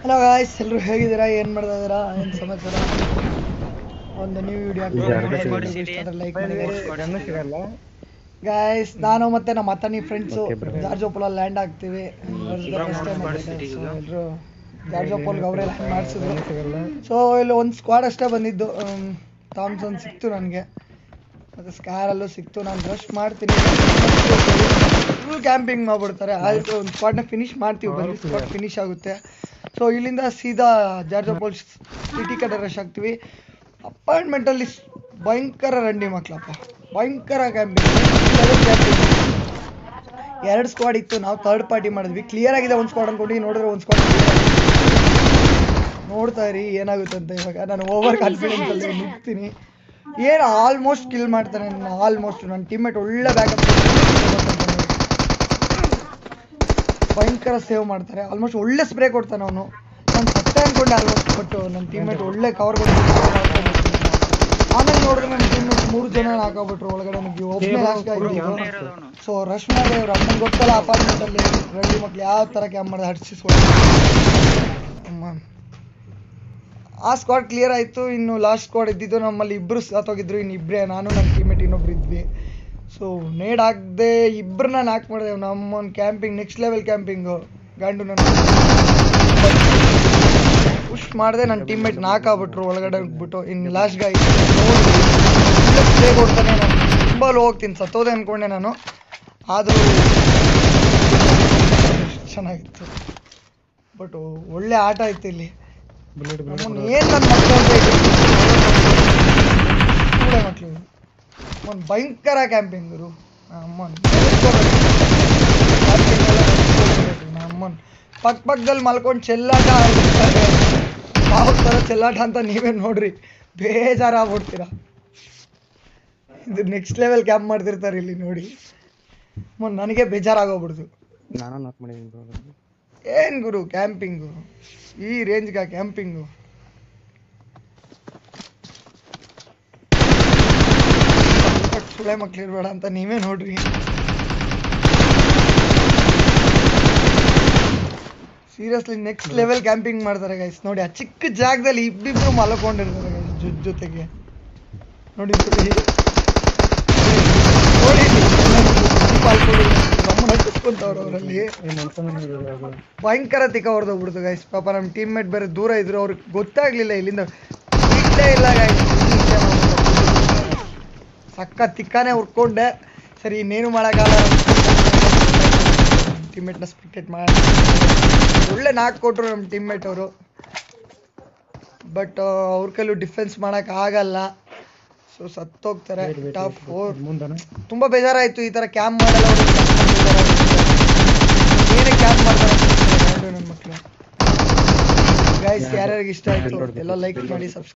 Hello guys ಎಲ್ಲರೂ ಹೇಗಿದ್ದೀರಾ ಏನು ಮಾಡ್ತಾ ಇದ್ದೀರಾ ಏನು ಸಮಾಚಾರ ಒಂದು ನ್ಯೂ ವಿಡಿಯೋ ಲೈಕ್ ಮಾಡಿ ಗಾಯ್ಸ್ ನಾನು ಮತ್ತೆ ನಮ್ಮ ಅತ್ತನಿ ಫ್ರೆಂಡ್ಸು ಜಾರ್ಜೋಪುಲ ಲ್ಯಾಂಡ್ ಆಗ್ತೀವಿ ಎಲ್ಲರೂ ಜಾರ್ಜೋಪುಲ್ಗೆ ಅವರೇ ಲ್ಯಾಂಡ್ ಮಾಡಿಸಿದ್ರು ಸೊ ಇಲ್ಲಿ ಒಂದು ಸ್ಕ್ವಾಡ್ ಅಷ್ಟೇ ಬಂದಿದ್ದು ಥಾಮ್ಸನ್ ಸಿಕ್ತು ನನಗೆ ಮತ್ತು ಸ್ಕ್ಯಾರಲ್ಲೂ ಸಿಕ್ತು ನಾನು ರಶ್ ಮಾಡ್ತೀನಿ ಫುಲ್ ಕ್ಯಾಂಪಿಂಗ್ ಮಾಡ್ಬಿಡ್ತಾರೆ ಆಯಿತು ಒಂದು ಸ್ಕ್ವಾಡ್ನ ಫಿನಿಶ್ ಮಾಡ್ತೀವಿ ಬನ್ನಿ ಸ್ಕ್ವಾಡ್ ಫಿನಿಶ್ ಆಗುತ್ತೆ ಸೊ ಇಲ್ಲಿಂದ ಸೀದಾ ಜಾರ್ಜೋಪೋಲ್ ಸಿಟಿ ಕಡೆ ರಶ್ ಆಗ್ತೀವಿ ಅಪಾರ್ಟ್ಮೆಂಟಲ್ಲಿ ಭಯಂಕರ ರಂಡಿ ಮಕ್ಳಪ್ಪ ಭಯಂಕರ ಕ್ಯಾಂಪಿಂಗ್ ಕ್ಯಾಂಪಿಂಗ್ ಎರಡು ಸ್ಕ್ವಾಡ್ ಇತ್ತು ನಾವು ಥರ್ಡ್ ಪಾರ್ಟಿ ಮಾಡಿದ್ವಿ ಕ್ಲಿಯರ್ ಆಗಿದೆ ಒಂದು ಸ್ಕ್ವಾಡ್ ಅನ್ಕೊಂಡು ನೋಡಿದ್ರೆ ಒಂದು ಸ್ಕ್ವಾಡ್ ನೋಡ್ತಾ ಇರಿ ಏನಾಗುತ್ತೆ ಅಂತ ಇವಾಗ ನಾನು ಓವರ್ ಕಾನ್ಫಿಡೆನ್ಸ್ ಅಲ್ಲಿ ನಿಂತೀನಿ ಏನು ಆಲ್ಮೋಸ್ಟ್ ಕಿಲ್ ಮಾಡ್ತಾನೆ ನನ್ನ ಆಲ್ಮೋಸ್ಟ್ ನನ್ನ ಟೀಮ್ಮೇಟ್ ಒಳ್ಳೆ ಬ್ಯಾಕಪ್ ಭಯಂಕರ ಸೇವ್ ಮಾಡ್ತಾರೆ ಆಲ್ಮೋಸ್ಟ್ ಒಳ್ಳೆ ಸ್ಪ್ರೇ ಕೊಡ್ತಾನೆ ಅವನು ನಾನು ಸತ್ತೆ ಅನ್ಕೊಂಡೆ ಆಲ್ಮೋಸ್ಟ್ ಬಟ್ ನನ್ನ ಟೀಮ್ಮೇಟ್ ಒಳ್ಳೆ ಕವರ್ ಆಮೇಲೆ ನೋಡಿದ್ರೆ ನನ್ನ ಟೀಮ್ಮೇಟ್ ಮೂರು ಜನ ಹಾಕೋಬಿಟ್ರು ಒಳಗಡೆ ನನಗೆ ಒಬ್ಬನೇ ಲಾಸ್ಟ್ ಆಗಿದ್ದು ಸೊ ರಶ್ ಮಾಡಿ ಅವ್ರ ಅಮ್ಮನ ಗೊತ್ತಲ್ಲ ಅಪಾರ್ಟ್ಮೆಂಟ್ ಅಲ್ಲಿ ರೆಡಿ ಮಕ್ಳು ಯಾವ ತರ ಕ್ಯಾಮ್ ಮಾಡಿದೆ ಹಡ್ಸಿಸ್ಕೊಂಡು ಅಮ್ಮ ಆ ಸ್ಕ್ವಾಡ್ ಕ್ಲಿಯರ್ ಆಯಿತು ಇನ್ನು ಲಾಸ್ಟ್ ಸ್ಕ್ವಾಡ್ ಇದ್ದಿದ್ದು ನಮ್ಮಲ್ಲಿ ಇಬ್ಬರು ಸಾತೋಗಿದ್ರು ಇನ್ನು ಇಬ್ಬರೇ ನಾನು ನನ್ನ ಟೀಮೇಟ್ ಇನ್ನೊಬ್ರು ಇದ್ವಿ ಸೊ ನೇಡ್ ಹಾಕ್ದೆ ಇಬ್ಬರನ್ನ ನಾಕ್ ಮಾಡಿದೆ ನಮ್ಮೊಂದು ಕ್ಯಾಂಪಿಂಗ್ ನೆಕ್ಸ್ಟ್ ಲೆವೆಲ್ ಕ್ಯಾಂಪಿಂಗು ಗಂಡು ನನ್ನ ಪುಷ್ ಮಾಡಿದೆ ನನ್ನ ಟೀಮೇಟ್ ನಾಕ್ ಆಗ್ಬಿಟ್ರು ಒಳಗಡೆ ಹೋಗ್ಬಿಟ್ಟು ಇನ್ನು ಲಾಸ್ಟ್ ಗಾಯ್ ಪ್ಲೇ ಕೊಡ್ತಾನೆ ನಾನು ತುಂಬ ಲೋ ಹೋಗ್ತೀನಿ ಸತ್ತೋದೆ ಅಂದ್ಕೊಂಡೆ ನಾನು ಆದರೂ ಚೆನ್ನಾಗಿತ್ತು ಬಟ್ ಒಳ್ಳೆ ಆಟ ಆಯ್ತು ಇಲ್ಲಿ ನಮ್ಮನ್ನ ಏನ್ ನನ್ನ ಮಕ್ಕಳು ಮಕ್ಕಳು ಒಂದು ಭಯಂಕರ ಕ್ಯಾಂಪಿಂಗ್ ಗುರು ಅಮ್ಮನ್ ಅಮ್ಮನ್ ಪಕ್ಕ ಪಕ್ಕದಲ್ಲಿ ಮಲ್ಕೊಂಡು ಚೆಲ್ಲಾಟ ಆಡ್ತಾರೆ ಯಾವ ಥರ ಚೆಲ್ಲಾಟ ಅಂತ ನೀವೇ ನೋಡ್ರಿ ಬೇಜಾರಾಗ್ಬಿಡ್ತೀರಾ ಇದು ನೆಕ್ಸ್ಟ್ ಲೆವೆಲ್ ಕ್ಯಾಂಪ್ ಮಾಡ್ತಿರ್ತಾರೆ ಇಲ್ಲಿ ನೋಡಿ ಮೊನ್ನೆ ನನಗೆ ಬೇಜಾರಾಗೋಗ್ಬಿಡ್ತು ನಾನು ನಾಕ್ ಮಾಡಿದ್ದೀನಿ bro ಅದನ್ನ. ಏನ್ ಗುರು ಕ್ಯಾಂಪಿಂಗು ಈ ರೇಂಜ್ಗ ಕ್ಯಾಂಪಿಂಗು ಸುಳೆ ಮಕ್ಳು ಇರ್ಬೇಡ ಅಂತ ನೀವೇ ನೋಡ್ರಿ ಸೀರಿಯಸ್ಲಿ ನೆಕ್ಸ್ಟ್ ಲೆವೆಲ್ ಕ್ಯಾಂಪಿಂಗ್ ಮಾಡ್ತಾರೆ ಗೈಸ್ ನೋಡಿ ಆ ಚಿಕ್ಕ ಜಾಗದಲ್ಲಿ ಇಬ್ಬಿಬ್ರು ಮಲ್ಕೊಂಡಿರ್ತಾರೆ ಗೈಸ್ ಜೊತೆ ಜೊತೆಗೆ ನೋಡಿ ನೋಡಿ ನೋಡಿ ನಮ್ಮನ್ನ ಹಚ್ಚಿಸ್ಕೊಂತವ್ರು ಅವರಲ್ಲಿ ಏ ಮನ್ಸನ್ನ ಇರೋದು ಅದು. ಭಯಂಕರ ತಿಕ್ಕ ಹೊಡೆದೋಗ್ಬಿಡ್ತು ಗೈಸ್ ಪಾಪ ನಮ್ಮ ಟೀಮ್ಮೇಟ್ ಬೇರೆ ದೂರ ಇದ್ರು ಅವ್ರಿಗೆ ಗೊತ್ತಾಗ್ಲಿಲ್ಲ ಇಲ್ಲಿಂದ ಇಲ್ಲೇ ಇಲ್ಲ ಗೈಸ್ ಸಕ್ಕ ತಿಕ್ಕಾನೆ ಹುರ್ಕೊಂಡೆ ಸರಿ ಇನ್ನೇನು ಮಾಡೋಕ್ಕಾಗಲ್ಲ ಟೀಮ್ಮೇಟ್ನ ಸ್ಪಿಕ್ಟೇಟ್ ಮಾಡಿ ಒಳ್ಳೆ ನಾಕ್ ಕೊಟ್ರು ನಮ್ಮ ಟೀಮ್ಮೇಟ್ ಅವರು ಬಟ್ ಅವ್ರ ಕೈಲೂ ಡಿಫೆನ್ಸ್ ಮಾಡಕ್ ಆಗಲ್ಲ ಸೊ ಸತ್ತೋಗ್ತಾರೆ Wait, wait, top wait, four wait. ಮುಂದನ ತುಂಬಾ ಬೇಜಾರಾಯ್ತು ಈ ತರ ಕ್ಯಾಂಪ್ ಮಾಡಲ್ಲ ಅವ್ರು. ಏನೇ ಕ್ಯಾಂಪ್ ಮಾಡ್ತಾರೆ ನನ್ನ ಮಕ್ಕಳು ಗೈಸ್ ಯಾರ್ಯಾರಿಗೆ ಇಷ್ಟ ಆಯ್ತು ಎಲ್ಲ ಲೈಕ್ ಮಾಡಿ ಸಬ್ಸ್ಕ್ರೈಬ್